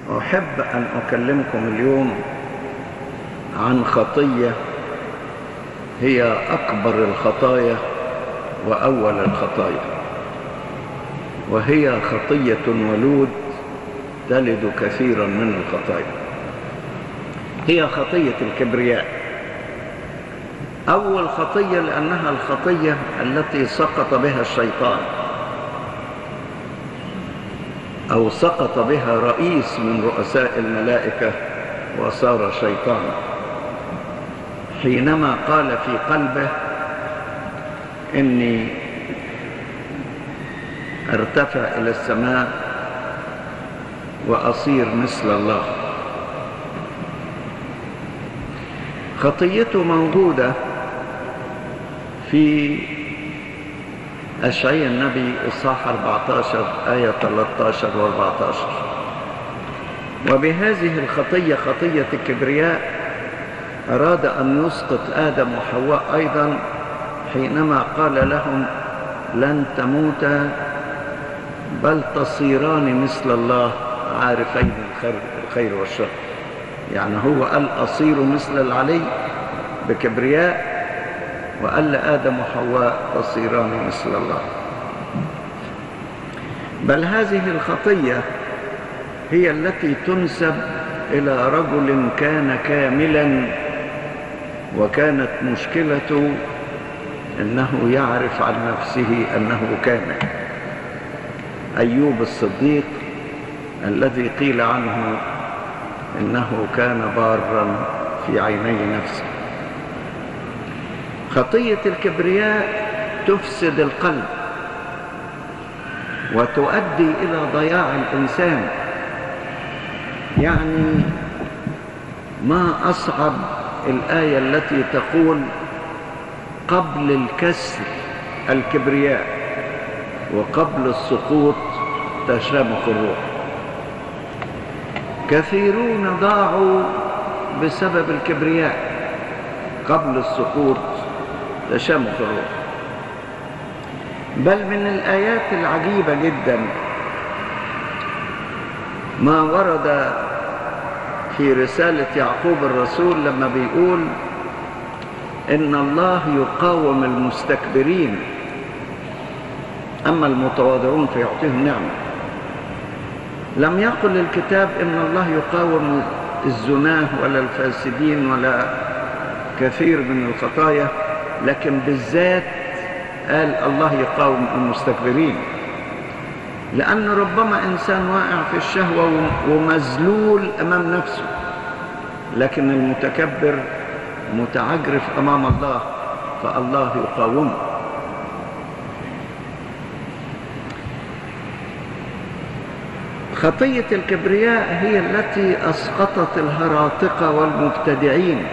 أحب أن أكلمكم اليوم عن خطية هي أكبر الخطايا وأول الخطايا وهي خطية ولود تلد كثيرا من الخطايا هي خطية الكبرياء أول خطية لأنها الخطية التي سقط بها الشيطان أو سقط بها رئيس من رؤساء الملائكة وصار شيطانا حينما قال في قلبه إني ارتفع إلى السماء وأصير مثل الله خطيته موجودة في أشعياء النبي إصحاح 14 آية 13 و14 وبهذه الخطية خطية الكبرياء أراد أن يسقط آدم وحواء أيضا حينما قال لهم لن تموتا بل تصيران مثل الله عارفين الخير, الخير والشر يعني هو قال أصير مثل العلي بكبرياء وقال لآدم وحواء تصيران مثل الله بل هذه الخطية هي التي تنسب إلى رجل كان كاملا وكانت مشكلته أنه يعرف عن نفسه أنه كامل أيوب الصديق الذي قيل عنه إنه كان بارا في عيني نفسه خطية الكبرياء تفسد القلب وتؤدي إلى ضياع الإنسان يعني ما أصعب الآية التي تقول قبل الكسر الكبرياء وقبل السقوط تشامخ الروح كثيرون ضاعوا بسبب الكبرياء قبل السقوط تشامخ الروح بل من الآيات العجيبة جدا ما ورد في رسالة يعقوب الرسول لما بيقول إن الله يقاوم المستكبرين أما المتواضعون فيعطيهم نعمة لم يقل الكتاب إن الله يقاوم الزناه ولا الفاسدين ولا كثير من الخطايا لكن بالذات قال الله يقاوم المستكبرين لأن ربما إنسان واقع في الشهوة ومذلول أمام نفسه لكن المتكبر متعجرف أمام الله فالله يقاومه خطية الكبرياء هي التي أسقطت الهراطقة والمبتدعين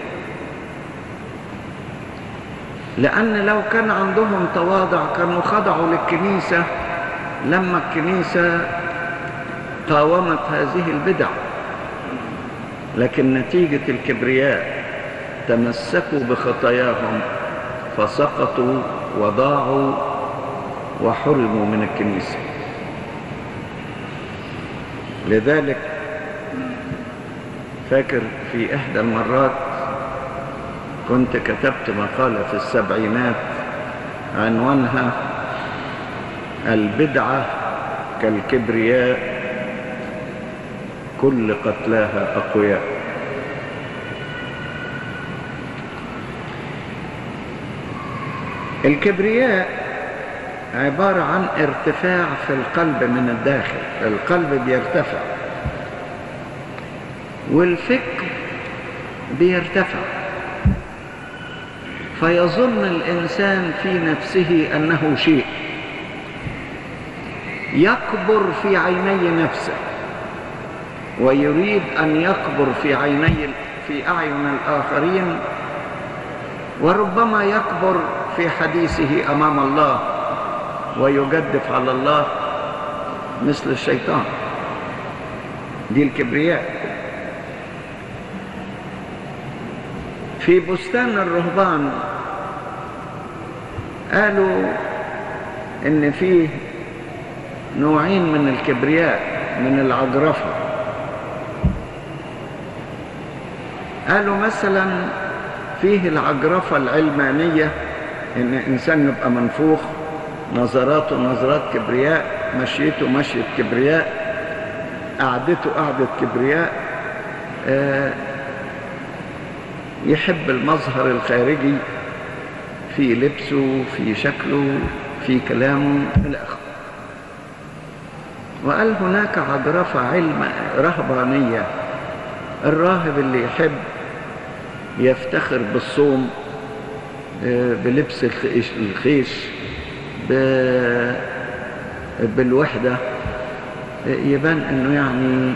لأن لو كان عندهم تواضع كانوا خضعوا للكنيسة لما الكنيسة قاومت هذه البدع لكن نتيجة الكبرياء تمسكوا بخطاياهم فسقطوا وضاعوا وحرموا من الكنيسة لذلك فاكر في إحدى المرات كنت كتبت مقالة في السبعينات عنوانها البدعة كالكبرياء كل قتلاها أقوياء الكبرياء عبارة عن ارتفاع في القلب من الداخل القلب بيرتفع والفكر بيرتفع فيظن الإنسان في نفسه أنه شيء يكبر في عيني نفسه ويريد أن يكبر في عيني في أعين الآخرين وربما يكبر في حديثه أمام الله ويجدف على الله مثل الشيطان دي الكبرياء في بستان الرهبان قالوا ان فيه نوعين من الكبرياء من العجرفة قالوا مثلا فيه العجرفة العلمانية إن إنسان يبقى منفوخ نظراته نظرات كبرياء مشيته مشية كبرياء قعدته قعدة كبرياء آه يحب المظهر الخارجي في لبسه في شكله في كلامه إلى آخره وقال هناك عجرفة علم رهبانية الراهب اللي يحب يفتخر بالصوم بلبس الخيش بالوحدة يبان انه يعني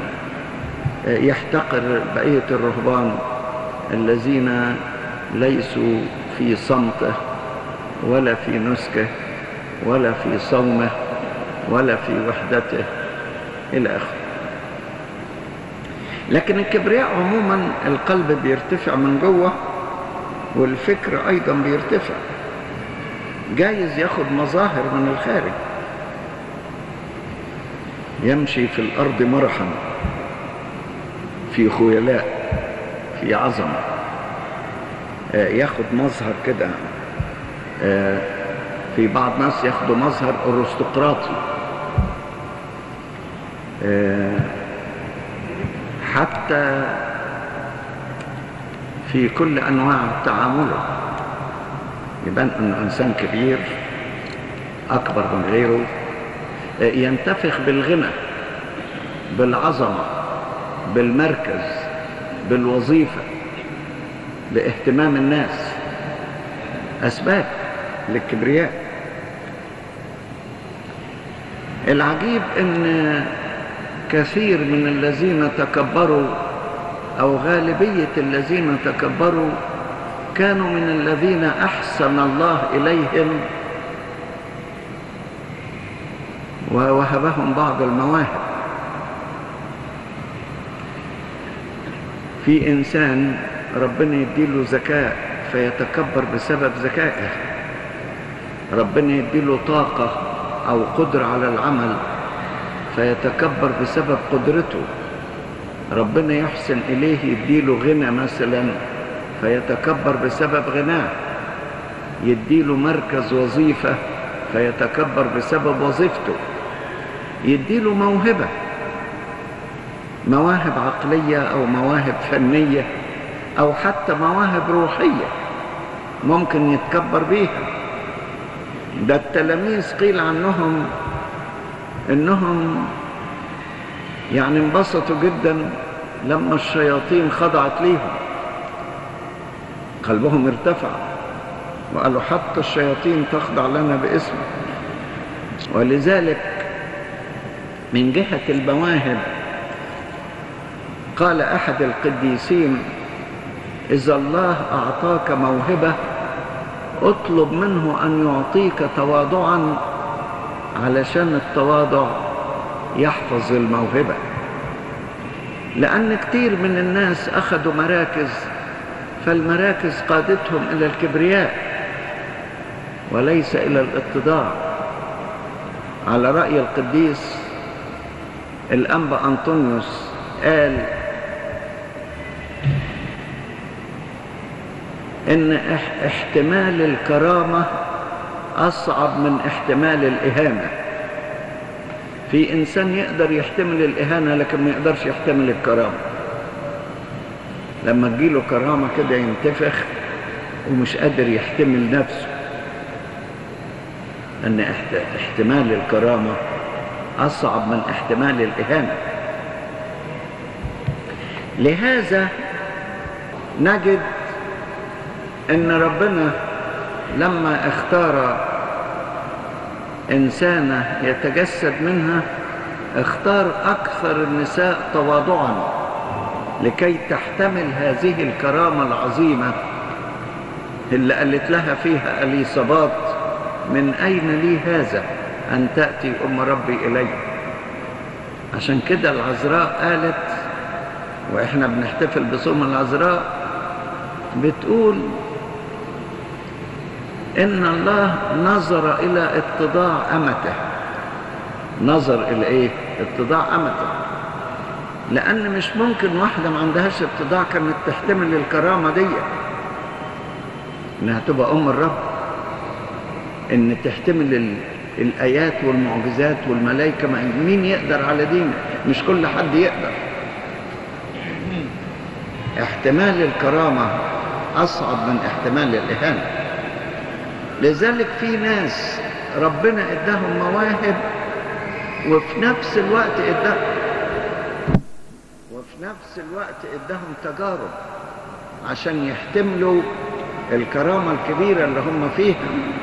يحتقر بقية الرهبان الذين ليسوا في صمته ولا في نسكه ولا في صومه ولا في وحدته إلى آخره لكن الكبرياء عموما القلب بيرتفع من جوه والفكر أيضا بيرتفع جايز ياخد مظاهر من الخارج يمشي في الأرض مرحا في خيلاء في عظمة ياخد مظهر كده في بعض ناس ياخدوا مظهر أرستقراطي حتى في كل أنواع تعامله يبان أنه إنسان كبير أكبر من غيره ينتفخ بالغنى بالعظمة بالمركز بالوظيفة باهتمام الناس أسباب للكبرياء العجيب ان كثير من الذين تكبروا او غالبية الذين تكبروا كانوا من الذين احسن الله اليهم ووهبهم بعض المواهب في انسان ربنا يديله ذكاء فيتكبر بسبب ذكائه ربنا يديله طاقة أو قدرة على العمل فيتكبر بسبب قدرته ربنا يحسن إليه يديله غنى مثلا فيتكبر بسبب غناه يديله مركز وظيفة فيتكبر بسبب وظيفته يديله موهبة مواهب عقلية أو مواهب فنية أو حتى مواهب روحية ممكن يتكبر بيها ده التلاميذ قيل عنهم انهم يعني انبسطوا جدا لما الشياطين خضعت ليهم قلبهم ارتفع وقالوا حتى الشياطين تخضع لنا باسمه ولذلك من جهة المواهب قال أحد القديسين إذا الله أعطاك موهبة اطلب منه أن يعطيك تواضعا علشان التواضع يحفظ الموهبة لأن كتير من الناس أخذوا مراكز فالمراكز قادتهم إلى الكبرياء وليس إلى الاتضاع على رأي القديس الأنبا أنطونيوس قال ان احتمال الكرامة اصعب من احتمال الاهانة في انسان يقدر يحتمل الاهانة لكن ما يقدرش يحتمل الكرامة لما تجيله كرامة كده ينتفخ ومش قادر يحتمل نفسه ان احتمال الكرامة اصعب من احتمال الاهانة لهذا نجد ان ربنا لما اختار انسانه يتجسد منها اختار اكثر النساء تواضعا لكي تحتمل هذه الكرامه العظيمه اللي قالت لها فيها اليصابات من اين لي هذا ان تاتي ام ربي الي عشان كده العذراء قالت واحنا بنحتفل بصوم العذراء بتقول ان الله نظر الى اتضاع امته نظر الى ايه اتضاع امته لأن مش ممكن واحدة ما عندهاش اتضاع كانت تحتمل الكرامة دي إنها تبقى أم الرب إن تحتمل ال... الآيات والمعجزات والملائكة مين يقدر على دين مش كل حد يقدر احتمال الكرامة أصعب من احتمال الإهانة لذلك في ناس ربنا اداهم مواهب وفي نفس الوقت اداهم وفي نفس الوقت اداهم تجارب عشان يحتملوا الكرامة الكبيرة اللي هم فيها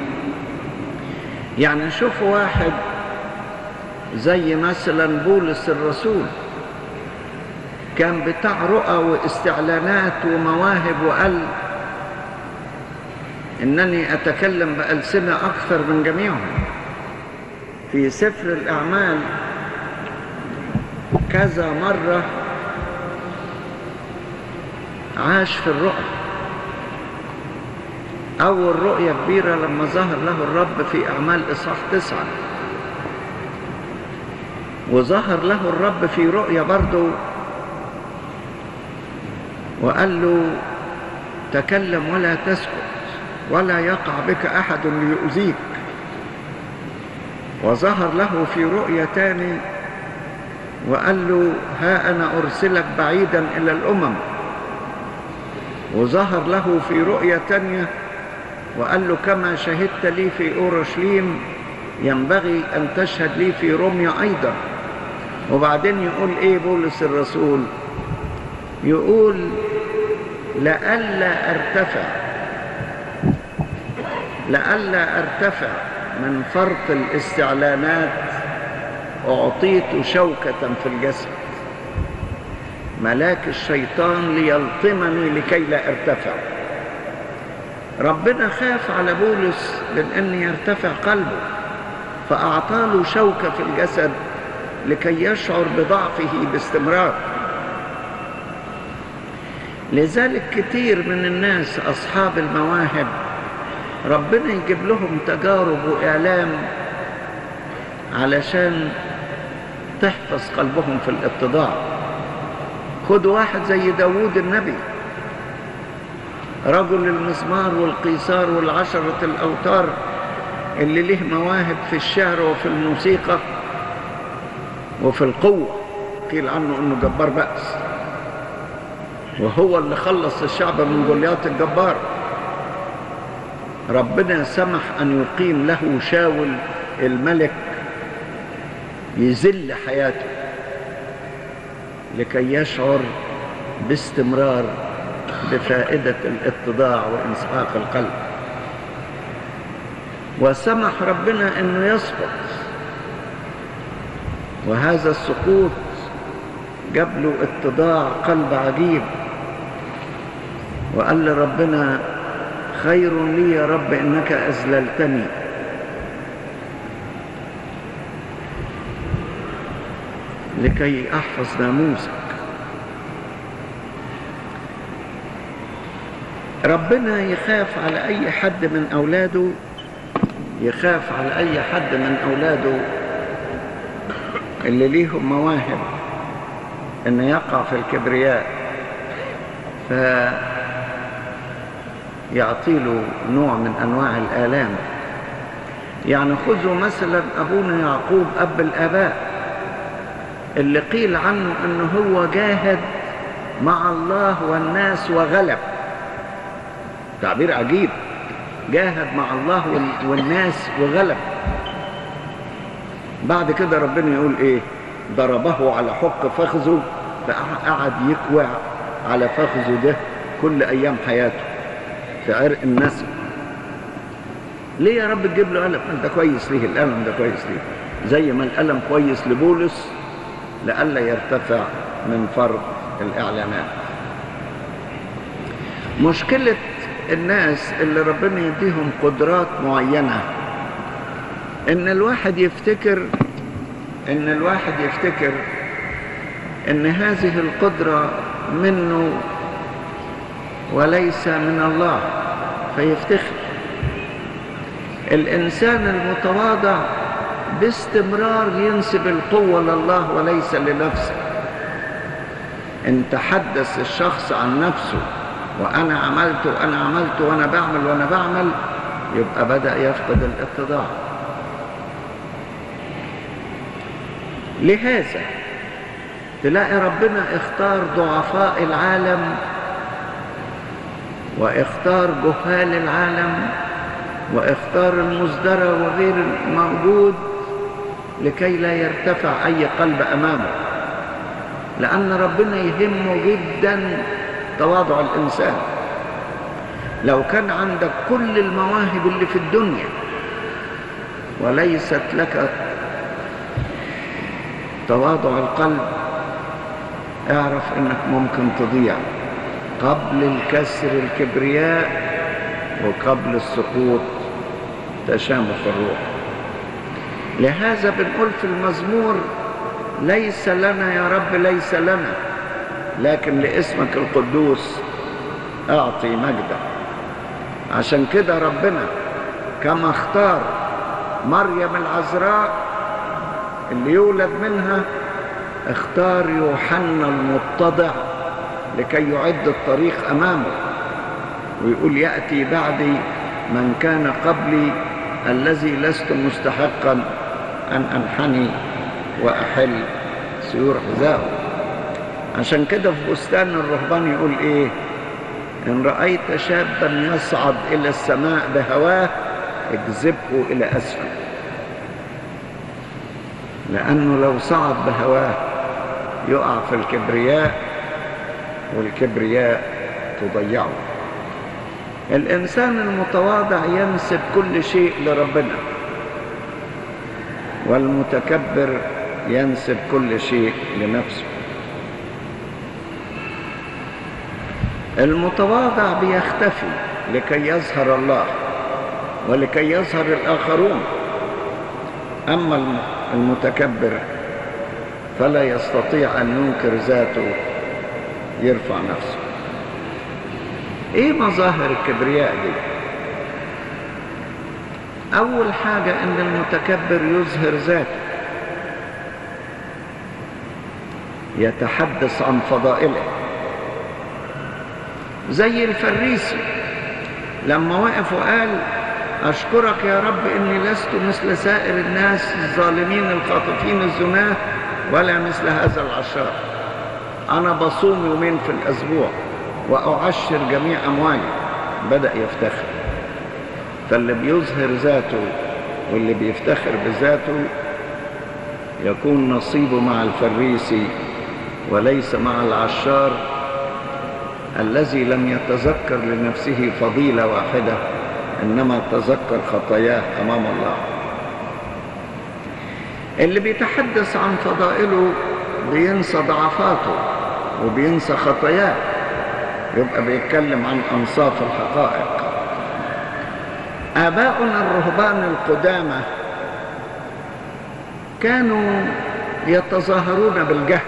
يعني شوفوا واحد زي مثلا بولس الرسول كان بتاع رؤى واستعلانات ومواهب وقال انني اتكلم بألسنة اكثر من جميعهم في سفر الاعمال كذا مرة عاش في الرؤى أول رؤية كبيرة لما ظهر له الرب في أعمال إصحاح تسعة وظهر له الرب في رؤية برضه وقال له تكلم ولا تسكت ولا يقع بك أحد ليؤذيك وظهر له في رؤية تاني وقال له ها أنا أرسلك بعيدا إلى الأمم وظهر له في رؤية تانية وقال له كما شهدت لي في أورشليم ينبغي أن تشهد لي في روميا أيضا وبعدين يقول إيه بولس الرسول يقول لئلا أرتفع لئلا أرتفع من فرط الاستعلانات أعطيت شوكة في الجسد ملاك الشيطان ليلطمني لكي لا ارتفع ربنا خاف على بولس من أن يرتفع قلبه فأعطاله شوكة في الجسد لكي يشعر بضعفه باستمرار لذلك كتير من الناس أصحاب المواهب ربنا يجيب لهم تجارب وإعلام علشان تحفظ قلبهم في الاتضاع خد واحد زي داوود النبي رجل المزمار والقيثار والعشرة الأوتار اللي له مواهب في الشعر وفي الموسيقى وفي القوة قيل عنه انه جبار بأس وهو اللي خلص الشعب من جوليات الجبار ربنا سمح ان يقيم له شاول الملك يذل حياته لكي يشعر باستمرار بفائدة الاتضاع وإنسحاق القلب وسمح ربنا أنه يسقط وهذا السقوط جاب له اتضاع قلب عجيب وقال لربنا خير لي يا رب إنك أذللتني لكي أحفظ ناموسك ربنا يخاف على أي حد من أولاده يخاف على أي حد من أولاده اللي ليهم مواهب أن يقع في الكبرياء فيعطي له نوع من أنواع الآلام يعني خذوا مثلا أبونا يعقوب أب الآباء اللي قيل عنه أنه هو جاهد مع الله والناس وغلب تعبير عجيب جاهد مع الله والناس وغلب بعد كده ربنا يقول ايه ضربه على حق فخذه فقعد يكوع على فخذه ده كل ايام حياته في عرق النسل ليه يا رب تجيب له قلم انت كويس ليه القلم ده كويس ليه زي ما القلم كويس لبولس لئلا يرتفع من فرض الاعلانات مشكله الناس اللي ربنا يديهم قدرات معينة ان الواحد يفتكر ان الواحد يفتكر ان هذه القدرة منه وليس من الله فيفتخر الانسان المتواضع باستمرار ينسب القوة لله وليس لنفسه ان تحدث الشخص عن نفسه وانا عملت وانا عملت وانا بعمل وانا بعمل يبقى بدأ يفقد الاتضاع لهذا تلاقي ربنا اختار ضعفاء العالم واختار جهال العالم واختار المزدرى وغير الموجود لكي لا يرتفع اي قلب امامه لان ربنا يهمه جدا تواضع الانسان لو كان عندك كل المواهب اللي في الدنيا وليست لك تواضع القلب اعرف انك ممكن تضيع قبل الكسر الكبرياء وقبل السقوط تشامخ الروح لهذا بنقول في المزمور ليس لنا يا رب ليس لنا لكن لاسمك القدوس اعطي مجدا عشان كده ربنا كما اختار مريم العذراء اللي يولد منها اختار يوحنا المتضع لكي يعد الطريق امامه ويقول ياتي بعدي من كان قبلي الذي لست مستحقا ان انحني واحل سيور حذائه عشان كده في بستان الرهبان يقول ايه ان رايت شابا يصعد الى السماء بهواه اجذبه الى اسفل لانه لو صعد بهواه يقع في الكبرياء والكبرياء تضيعه الانسان المتواضع ينسب كل شيء لربنا والمتكبر ينسب كل شيء لنفسه المتواضع بيختفي لكي يظهر الله ولكي يظهر الآخرون أما المتكبر فلا يستطيع أن ينكر ذاته يرفع نفسه ايه مظاهر الكبرياء دي اول حاجة ان المتكبر يظهر ذاته يتحدث عن فضائله زي الفريسي لما وقف وقال أشكرك يا رب إني لست مثل سائر الناس الظالمين الخاطفين الزناه ولا مثل هذا العشار أنا بصوم يومين في الأسبوع وأعشر جميع أموالي بدأ يفتخر فاللي بيظهر ذاته واللي بيفتخر بذاته يكون نصيبه مع الفريسي وليس مع العشار الذي لم يتذكر لنفسه فضيلة واحدة إنما تذكر خطاياه أمام الله اللي بيتحدث عن فضائله بينسى ضعفاته وبينسى خطاياه يبقى بيتكلم عن أنصاف الحقائق آباؤنا الرهبان القدامى كانوا يتظاهرون بالجهل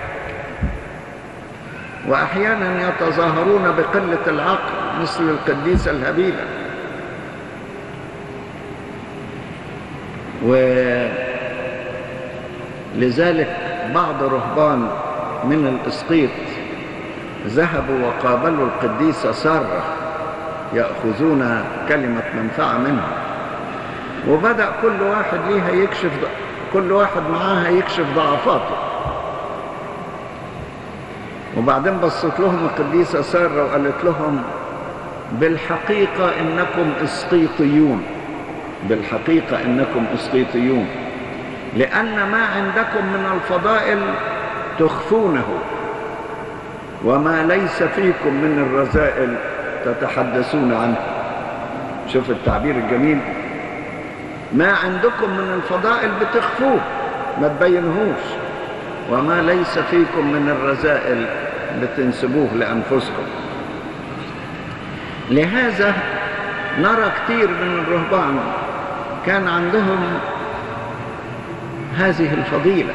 وأحيانا يتظاهرون بقلة العقل مثل القديسة الهبيلة ولذلك بعض رهبان من الإسقيط ذهبوا وقابلوا القديسة سارة يأخذون كلمة منفعة منها وبدأ كل واحد ليها يكشف كل واحد معاها يكشف ضعفاته وبعدين بصت لهم القديسة سارة وقالت لهم بالحقيقة إنكم إسقيطيون بالحقيقة إنكم إسقيطيون لأن ما عندكم من الفضائل تخفونه وما ليس فيكم من الرذائل تتحدثون عنه شوف التعبير الجميل ما عندكم من الفضائل بتخفوه ما تبينهوش وما ليس فيكم من الرذائل بتنسبوه لأنفسكم لهذا نرى كثير من الرهبان كان عندهم هذه الفضيلة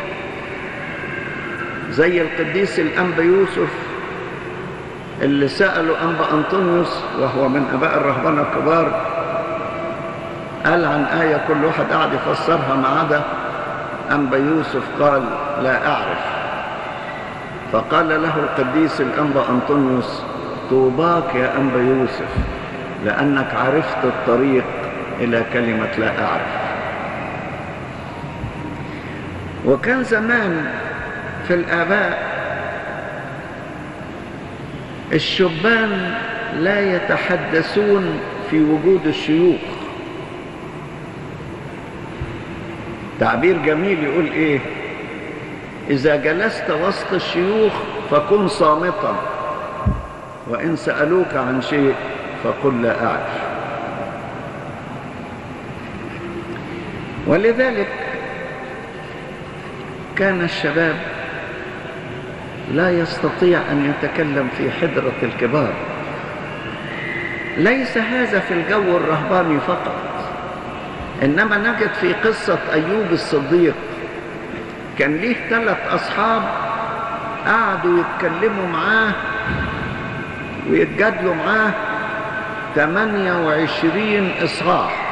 زي القديس الأنبا يوسف اللي سألوا أنبا أنطونيوس وهو من أباء الرهبان الكبار قال عن آية كل واحد قاعد يفسرها ما عدا أنبا يوسف قال لا أعرف فقال له القديس الأنبا أنطونيوس طوباك يا أنبا يوسف لأنك عرفت الطريق إلى كلمة لا أعرف وكان زمان في الآباء الشبان لا يتحدثون في وجود الشيوخ تعبير جميل يقول ايه اذا جلست وسط الشيوخ فكن صامتا وان سالوك عن شيء فقل لا اعرف ولذلك كان الشباب لا يستطيع ان يتكلم في حضره الكبار ليس هذا في الجو الرهباني فقط انما نجد في قصه ايوب الصديق كان ليه ثلاث اصحاب قعدوا يتكلموا معاه ويتجادلوا معاه 28 اصحاح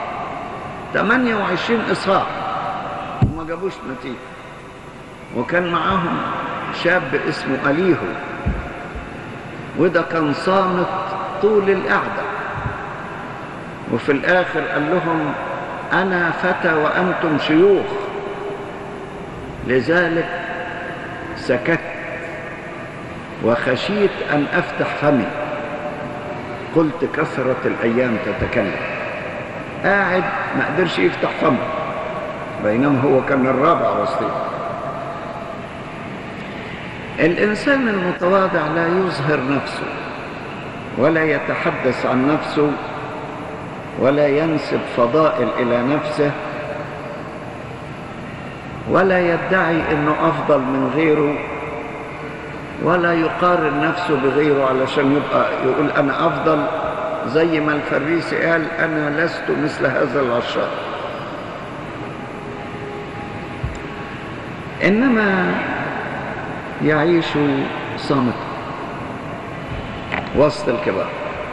28 اصحاح وما جابوش نتيجه وكان معاهم شاب اسمه أليهو وده كان صامت طول القعدة وفي الآخر قال لهم أنا فتى وأنتم شيوخ لذلك سكت وخشيت أن أفتح فمي قلت كثرة الأيام تتكلم قاعد ما قدرش يفتح فمه بينما هو كان الرابع وسطيه الإنسان المتواضع لا يظهر نفسه ولا يتحدث عن نفسه ولا ينسب فضائل إلى نفسه ولا يدعي أنه أفضل من غيره ولا يقارن نفسه بغيره علشان يبقى يقول أنا أفضل زي ما الفريسي قال أنا لست مثل هذا العشاق إنما يعيش صامتا وسط الكبار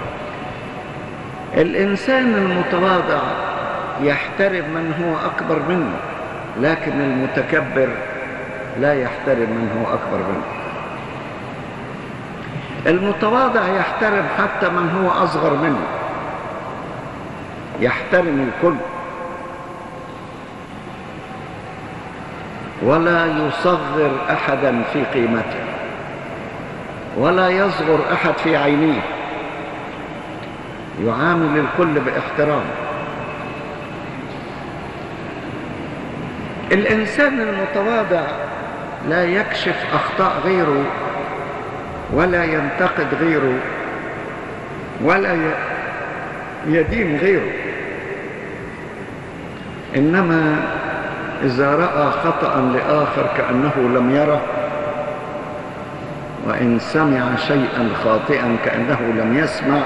الإنسان المتواضع يحترم من هو أكبر منه لكن المتكبر لا يحترم من هو أكبر منه المتواضع يحترم حتى من هو أصغر منه يحترم الكل ولا يصغر احدا في قيمته ولا يصغر احد في عينيه يعامل الكل باحترام الانسان المتواضع لا يكشف اخطاء غيره ولا ينتقد غيره ولا يدين غيره انما إذا رأى خطأ لآخر كأنه لم يره وإن سمع شيئا خاطئا كأنه لم يسمع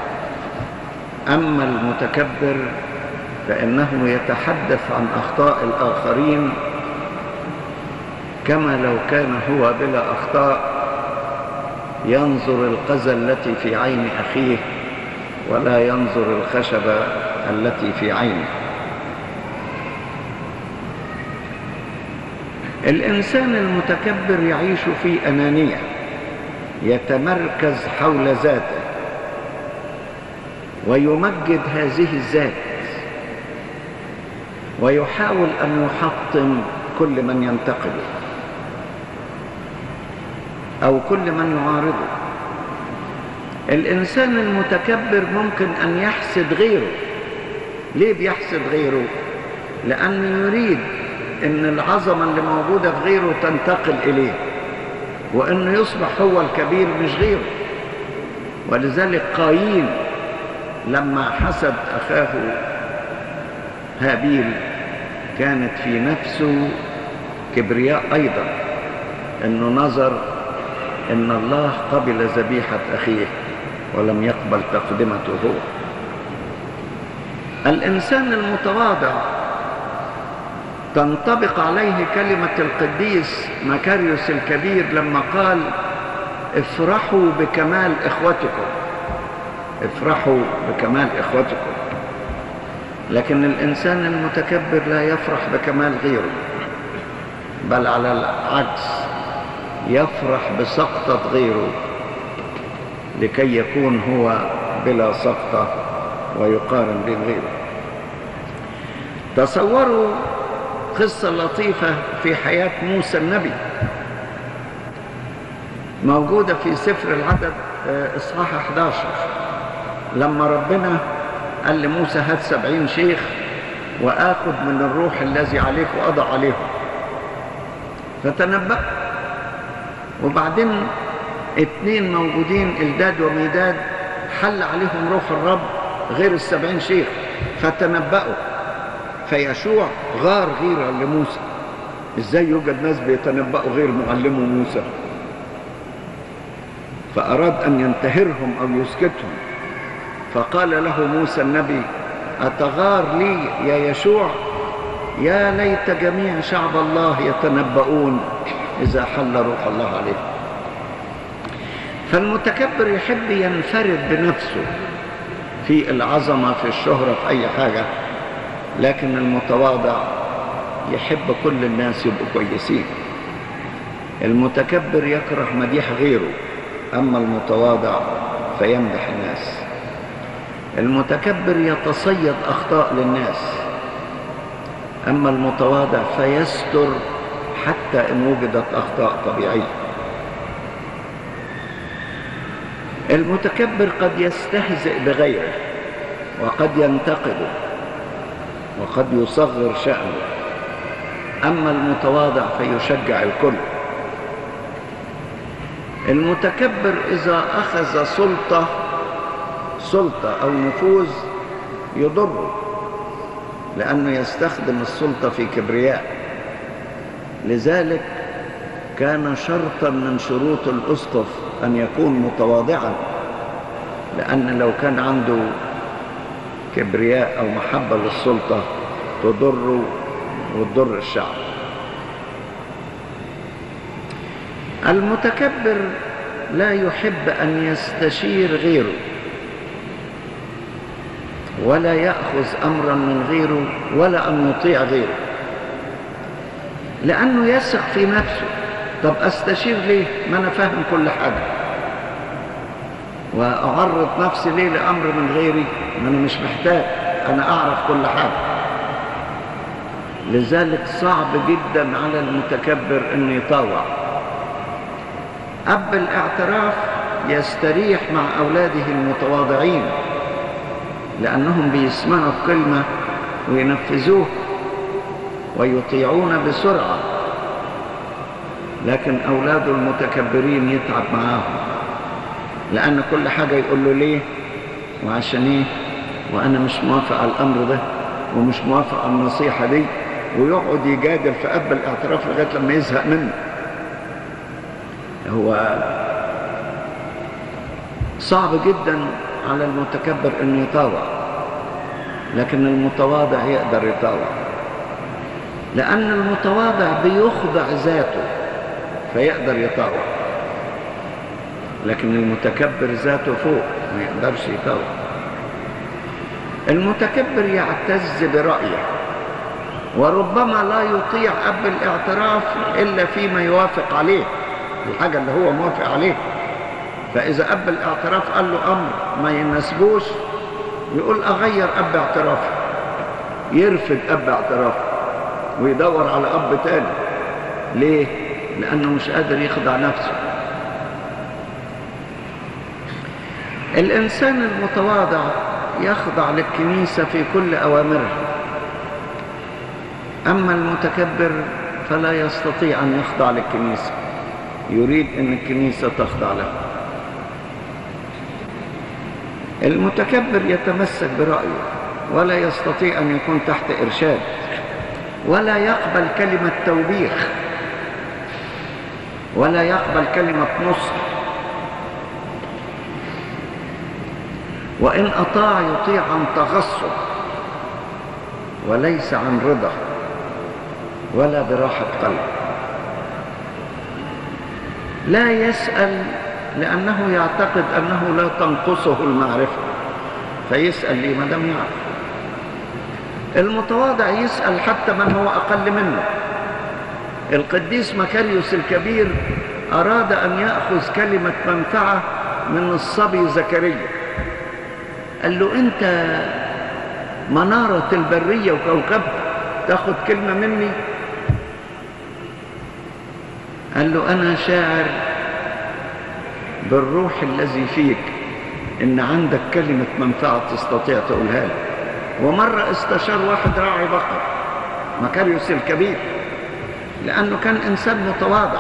أما المتكبر فإنه يتحدث عن أخطاء الآخرين كما لو كان هو بلا أخطاء ينظر القذى التي في عين أخيه ولا ينظر الخشبة التي في عينه الإنسان المتكبر يعيش في أنانية يتمركز حول ذاته ويمجد هذه الذات ويحاول أن يحطم كل من ينتقده أو كل من يعارضه الإنسان المتكبر ممكن أن يحسد غيره ليه بيحسد غيره؟ لأنه يريد ان العظمه اللي موجوده في غيره تنتقل اليه وانه يصبح هو الكبير مش غيره ولذلك قايين لما حسد اخاه هابيل كانت في نفسه كبرياء ايضا انه نظر ان الله قبل ذبيحه اخيه ولم يقبل تقدمته هو الانسان المتواضع تنطبق عليه كلمة القديس مكاريوس الكبير لما قال افرحوا بكمال إخوتكم افرحوا بكمال إخوتكم لكن الإنسان المتكبر لا يفرح بكمال غيره بل على العكس يفرح بسقطة غيره لكي يكون هو بلا سقطة ويقارن بين غيره تصوروا قصة لطيفة في حياة موسى النبي موجودة في سفر العدد إصحاح 11 لما ربنا قال لموسى هات سبعين شيخ وآخذ من الروح الذي عليك وأضع عليهم فتنبأ وبعدين اتنين موجودين الداد وميداد حل عليهم روح الرب غير السبعين شيخ فتنبأوا فيشوع غار غيرة لموسى ازاي يوجد ناس بيتنبأوا غير معلمه موسى فأراد أن ينتهرهم أو يسكتهم فقال له موسى النبي أتغار لي يا يشوع يا ليت جميع شعب الله يتنبؤون إذا حل روح الله عليه فالمتكبر يحب ينفرد بنفسه في العظمة في الشهرة في أي حاجة لكن المتواضع يحب كل الناس يبقوا كويسين المتكبر يكره مديح غيره أما المتواضع فيمدح الناس المتكبر يتصيد أخطاء للناس أما المتواضع فيستر حتى إن وجدت أخطاء طبيعية المتكبر قد يستهزئ بغيره وقد ينتقده وقد يصغر شأنه أما المتواضع فيشجع الكل المتكبر إذا أخذ سلطة سلطة أو نفوذ يضره لأنه يستخدم السلطة في كبرياء لذلك كان شرطا من شروط الأسقف أن يكون متواضعا لأن لو كان عنده كبرياء أو محبة للسلطة تضره وتضر الشعب المتكبر لا يحب أن يستشير غيره ولا يأخذ أمرا من غيره ولا أن يطيع غيره لأنه يثق في نفسه طب أستشير ليه ما أنا فاهم كل حاجة وأعرض نفسي ليه لأمر من غيري ما أنا مش محتاج أنا أعرف كل حاجة لذلك صعب جدا على المتكبر أن يطاوع أب الاعتراف يستريح مع أولاده المتواضعين لأنهم بيسمعوا الكلمة وينفذوه ويطيعون بسرعة لكن أولاد المتكبرين يتعب معاهم لأن كل حاجة يقول له ليه وعشان ايه وأنا مش موافق على الأمر ده ومش موافق على النصيحة دي ويقعد يجادل في أب الاعتراف لغاية لما يزهق منه هو صعب جدا على المتكبر انه يطاوع لكن المتواضع يقدر يطاوع لأن المتواضع بيخضع ذاته فيقدر يطاوع لكن المتكبر ذاته فوق ما يقدرش يطاوع المتكبر يعتز برأيه وربما لا يطيع أب الاعتراف إلا فيما يوافق عليه الحاجة اللي هو موافق عليه فإذا أب الاعتراف قال له أمر ما يناسبوش يقول أغير أب اعترافي يرفض أب اعترافه ويدور على أب تاني ليه؟ لأنه مش قادر يخضع نفسه الإنسان المتواضع يخضع للكنيسة في كل أوامرها أما المتكبر فلا يستطيع أن يخضع للكنيسة يريد أن الكنيسة تخضع له المتكبر يتمسك برأيه ولا يستطيع أن يكون تحت إرشاد ولا يقبل كلمة توبيخ ولا يقبل كلمة نصح وإن أطاع يطيع عن تغصب وليس عن رضا ولا براحة قلب لا يسأل لأنه يعتقد أنه لا تنقصه المعرفة فيسأل لي ما دام يعرف المتواضع يسأل حتى من هو أقل منه القديس مكاريوس الكبير أراد أن يأخذ كلمة منفعة من الصبي زكريا قال له أنت منارة البرية وكوكبها تاخد كلمة مني قال له أنا شاعر بالروح الذي فيك إن عندك كلمة منفعة تستطيع تقولها لي ومرة استشار واحد راعي بقر مكاريوس الكبير لأنه كان إنسان متواضع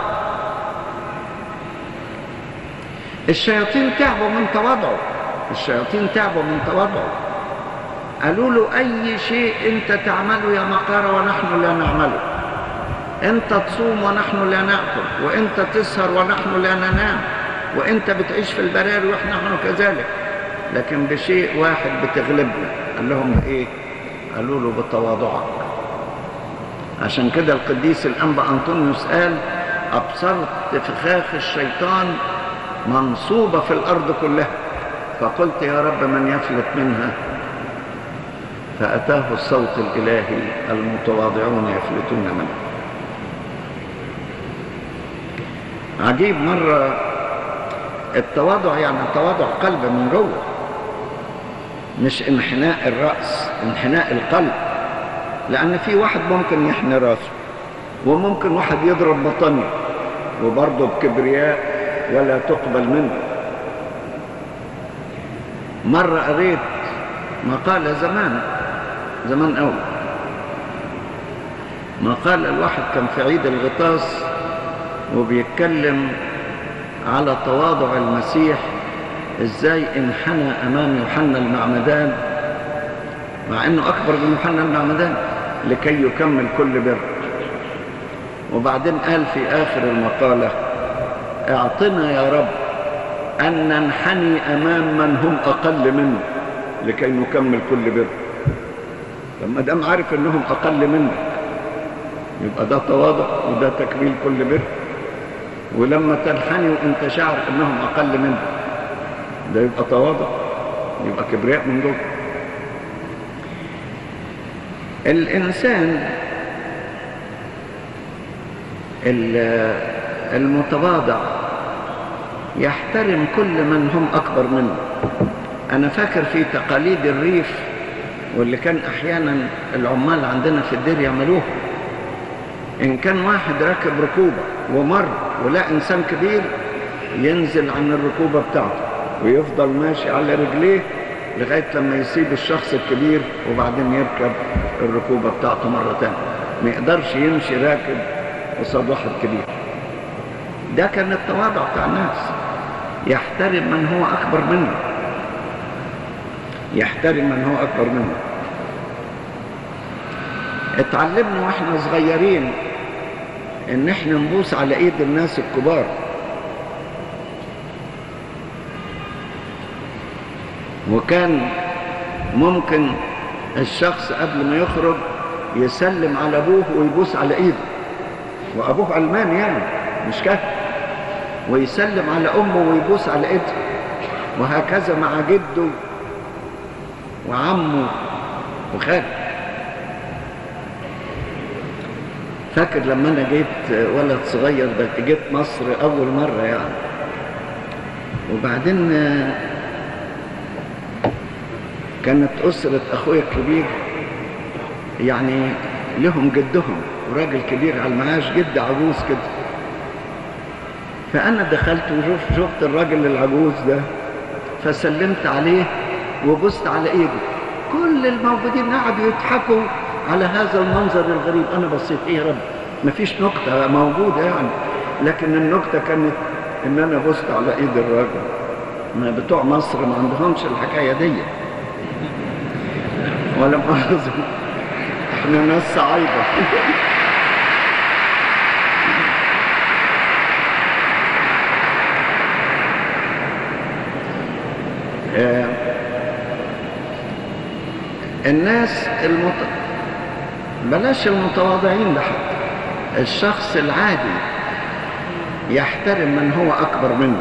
الشياطين تعبوا من تواضعه الشياطين تعبوا من تواضعه قالوا له أي شيء أنت تعمله يا مقارة ونحن لا نعمله أنت تصوم ونحن لا نأكل وأنت تسهر ونحن لا ننام وأنت بتعيش في البراري ونحن كذلك لكن بشيء واحد بتغلبنا قال لهم إيه قالوا له بتواضعك عشان كده القديس الأنبا أنطونيوس قال أبصرت فخاخ الشيطان منصوبة في الأرض كلها فقلت يا رب من يفلت منها فأتاه الصوت الإلهي المتواضعون يفلتون منه عجيب مرة التواضع يعني تواضع قلب من جوه مش انحناء الرأس انحناء القلب لأن في واحد ممكن يحني راسه وممكن واحد يضرب بطنه وبرضه بكبرياء ولا تقبل منه مرة قريت مقالة زمان زمان قوي مقالة الواحد كان في عيد الغطاس وبيتكلم على تواضع المسيح ازاي انحنى امام يوحنا المعمدان مع انه اكبر من يوحنا المعمدان لكي يكمل كل بر وبعدين قال في اخر المقالة اعطنا يا رب ان ننحني امام من هم اقل منا لكي نكمل كل بر لما دام عارف انهم اقل منك يبقى ده تواضع وده تكميل كل بر ولما تنحني وانت شعر انهم اقل منك ده يبقى تواضع يبقى كبرياء من جوه الانسان المتواضع يحترم كل من هم اكبر منه انا فاكر في تقاليد الريف واللي كان احيانا العمال عندنا في الدير يعملوها ان كان واحد راكب ركوبه ومر ولا انسان كبير ينزل عن الركوبه بتاعته ويفضل ماشي على رجليه لغايه لما يسيب الشخص الكبير وبعدين يركب الركوبه بتاعته مره تانية ما يقدرش يمشي راكب قصاد واحد كبير ده كان التواضع بتاع الناس يحترم من هو اكبر منه يحترم من هو اكبر منه اتعلمنا واحنا صغيرين ان احنا نبوس على ايد الناس الكبار وكان ممكن الشخص قبل ما يخرج يسلم على ابوه ويبوس على ايده وابوه علماني يعني مش كده ويسلم على امه ويبوس على ايده وهكذا مع جده وعمه وخاله فاكر لما انا جيت ولد صغير ده جيت مصر اول مره يعني وبعدين كانت اسره اخويا الكبير يعني لهم جدهم وراجل كبير على المعاش جد عجوز كده فانا دخلت وشفت شفت الراجل العجوز ده فسلمت عليه وبصت على ايده كل الموجودين قعدوا يضحكوا على هذا المنظر الغريب انا بصيت ايه يا رب مفيش نكته موجوده يعني لكن النكته كانت ان انا بصت على ايد الراجل ما بتوع مصر ما عندهمش الحكايه دي ولا مؤاخذه احنا ناس صعايده الناس المت... بلاش المتواضعين ده حتى الشخص العادي يحترم من هو أكبر منه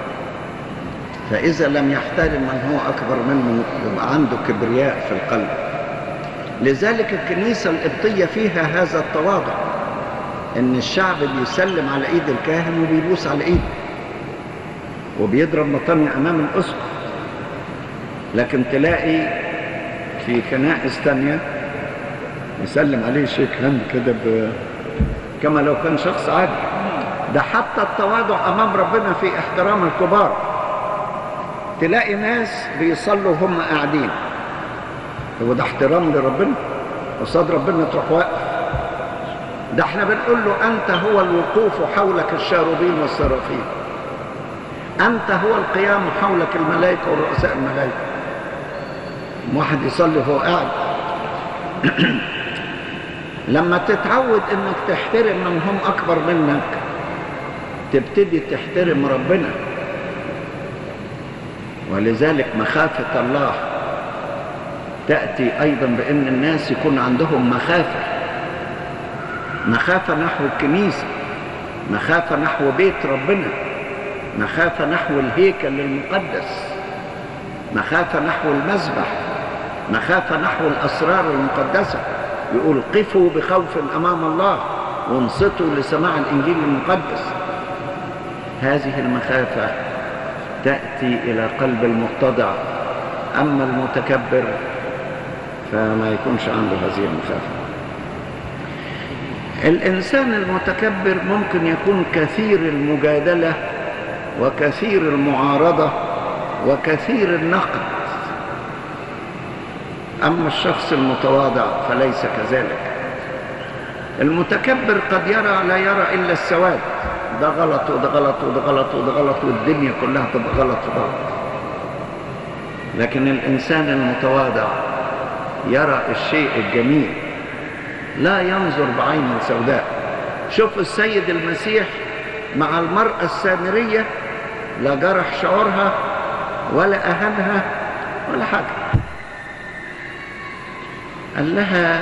فإذا لم يحترم من هو أكبر منه يبقى عنده كبرياء في القلب لذلك الكنيسة القبطية فيها هذا التواضع ان الشعب بيسلم على ايد الكاهن وبيبوس على ايده وبيضرب مطانية امام الاسقف لكن تلاقي في كنائس تانية يسلم عليه شيك هاند كده ب... كما لو كان شخص عادي ده حتى التواضع امام ربنا في احترام الكبار تلاقي ناس بيصلوا وهم قاعدين هو ده احترام لربنا قصاد ربنا تروح واقف ده احنا بنقول له انت هو الوقوف حولك الشاروبين والسرافين انت هو القيام حولك الملائكه ورؤساء الملائكه واحد يصلي وهو قاعد لما تتعود انك تحترم من هم اكبر منك تبتدي تحترم ربنا ولذلك مخافة الله تأتي أيضا بأن الناس يكون عندهم مخافة مخافة نحو الكنيسة مخافة نحو بيت ربنا مخافة نحو الهيكل المقدس مخافة نحو المذبح مخافة نحو الأسرار المقدسة يقول قفوا بخوف أمام الله وانصتوا لسماع الإنجيل المقدس هذه المخافة تأتي إلى قلب المتضع أما المتكبر فما يكونش عنده هذه المخافة الإنسان المتكبر ممكن يكون كثير المجادلة وكثير المعارضة وكثير النقد أما الشخص المتواضع فليس كذلك المتكبر قد يرى لا يرى إلا السواد ده غلط وده غلط وده غلط وده غلط والدنيا كلها تبقى غلط في بعض لكن الإنسان المتواضع يرى الشيء الجميل لا ينظر بعين سوداء شوف السيد المسيح مع المرأة السامرية لا جرح شعورها ولا أهانها ولا حاجة قال لها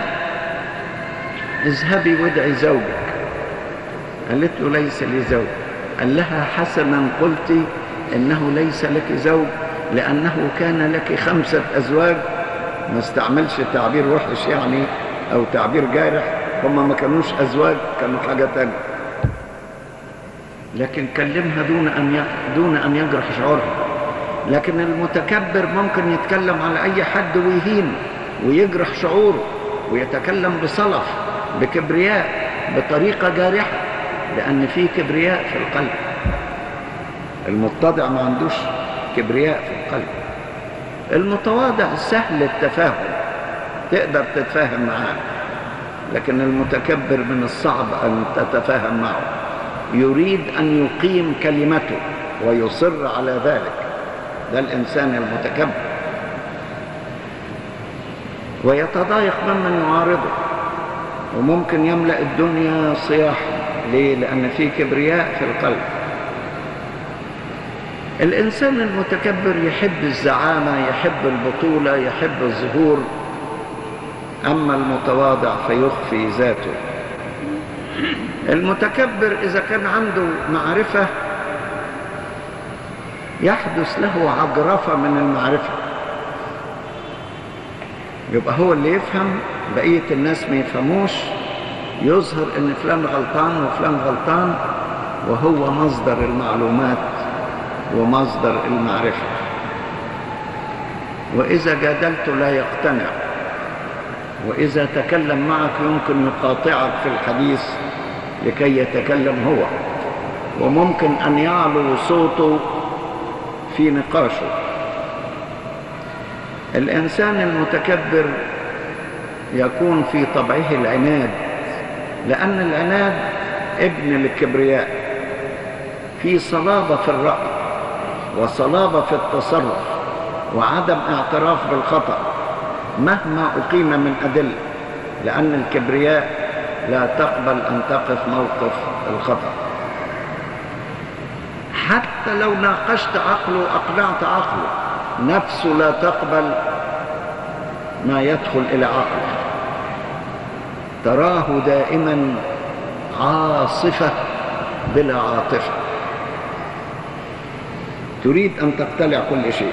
اذهبي وادعي زوجك قالت له ليس لي زوج قال لها حسنا قلت انه ليس لك زوج لانه كان لك خمسة ازواج ما استعملش تعبير وحش يعني او تعبير جارح هم ما كانوش ازواج كانوا حاجة تانية لكن كلمها دون ان دون ان يجرح شعورها لكن المتكبر ممكن يتكلم على اي حد ويهين ويجرح شعوره ويتكلم بصلف بكبرياء بطريقة جارحة لأن في كبرياء في القلب المتضع ما عندوش كبرياء في القلب المتواضع سهل التفاهم تقدر تتفاهم معاه لكن المتكبر من الصعب أن تتفاهم معه يريد أن يقيم كلمته ويصر على ذلك ده الإنسان المتكبر ويتضايق ممن يعارضه وممكن يملأ الدنيا صياحا ليه؟ لأن في كبرياء في القلب الإنسان المتكبر يحب الزعامة يحب البطولة يحب الظهور أما المتواضع فيخفي ذاته المتكبر إذا كان عنده معرفة يحدث له عجرفة من المعرفة يبقى هو اللي يفهم بقية الناس ما يفهموش يظهر ان فلان غلطان وفلان غلطان وهو مصدر المعلومات ومصدر المعرفة وإذا جادلت لا يقتنع وإذا تكلم معك يمكن يقاطعك في الحديث لكي يتكلم هو وممكن أن يعلو صوته في نقاشه الإنسان المتكبر يكون في طبعه العناد لأن العناد ابن الكبرياء في صلابة في الرأي وصلابة في التصرف وعدم اعتراف بالخطأ مهما أقيم من أدلة لأن الكبرياء لا تقبل أن تقف موقف الخطأ حتى لو ناقشت عقله وأقنعت عقله نفسه لا تقبل ما يدخل إلى عقله تراه دائما عاصفة بلا عاطفة تريد أن تقتلع كل شيء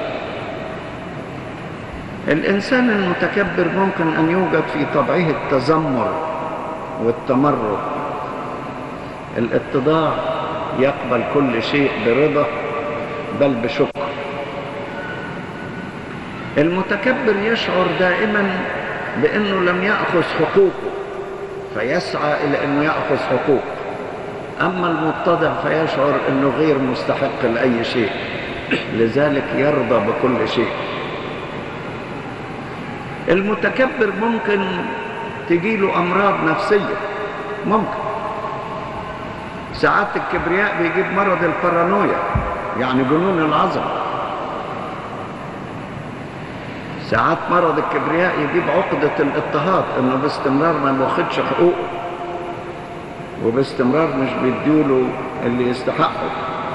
الإنسان المتكبر ممكن أن يوجد في طبعه التذمر والتمرد الاتضاع يقبل كل شيء برضا بل بشكر المتكبر يشعر دائما بانه لم ياخذ حقوقه فيسعى الى انه ياخذ حقوقه اما المتضع فيشعر انه غير مستحق لاي شيء لذلك يرضى بكل شيء المتكبر ممكن تجيله امراض نفسيه ممكن ساعات الكبرياء بيجيب مرض البارانويا يعني جنون العظمه ساعات مرض الكبرياء يجيب عقدة الاضطهاد انه باستمرار ما بياخدش حقوقه وباستمرار مش بيديله اللي يستحقه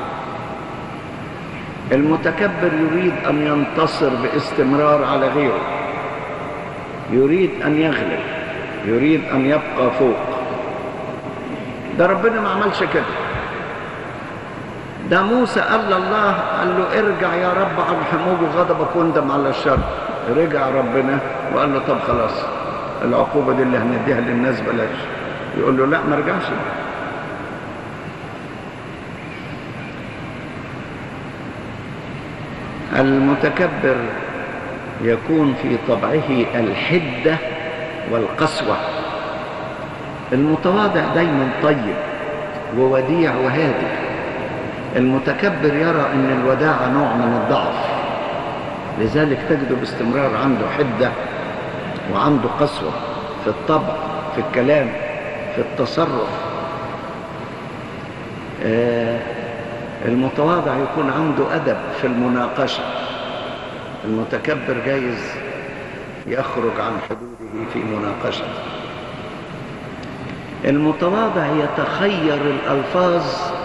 المتكبر يريد ان ينتصر باستمرار على غيره يريد ان يغلب يريد ان يبقى فوق ده ربنا ما عملش كده ده موسى قال لله قال له ارجع يا رب عن حموج غضبك واندم على الشر رجع ربنا وقال له طب خلاص العقوبة دي اللي هنديها للناس بلاش يقول له لا ما رجعش المتكبر يكون في طبعه الحدة والقسوة المتواضع دايما طيب ووديع وهادئ المتكبر يرى ان الوداعة نوع من الضعف لذلك تجده باستمرار عنده حدة وعنده قسوة في الطبع في الكلام في التصرف آه المتواضع يكون عنده أدب في المناقشة المتكبر جايز يخرج عن حدوده في مناقشة المتواضع يتخير الألفاظ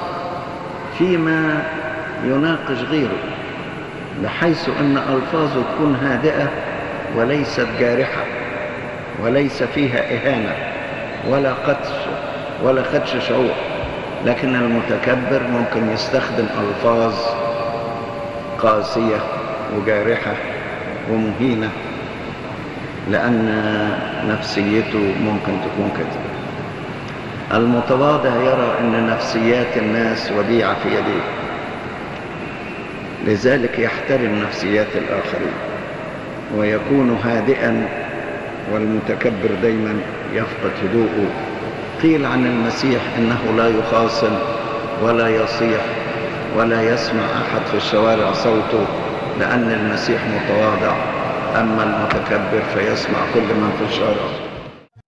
فيما يناقش غيره بحيث أن ألفاظه تكون هادئة وليست جارحة وليس فيها إهانة ولا قدش ولا خدش شعور لكن المتكبر ممكن يستخدم ألفاظ قاسية وجارحة ومهينة لأن نفسيته ممكن تكون كده المتواضع يرى أن نفسيات الناس وديعة في يديه لذلك يحترم نفسيات الآخرين ويكون هادئا والمتكبر دايما يفقد هدوءه قيل عن المسيح انه لا يخاصم ولا يصيح ولا يسمع احد في الشوارع صوته لان المسيح متواضع اما المتكبر فيسمع كل من في الشارع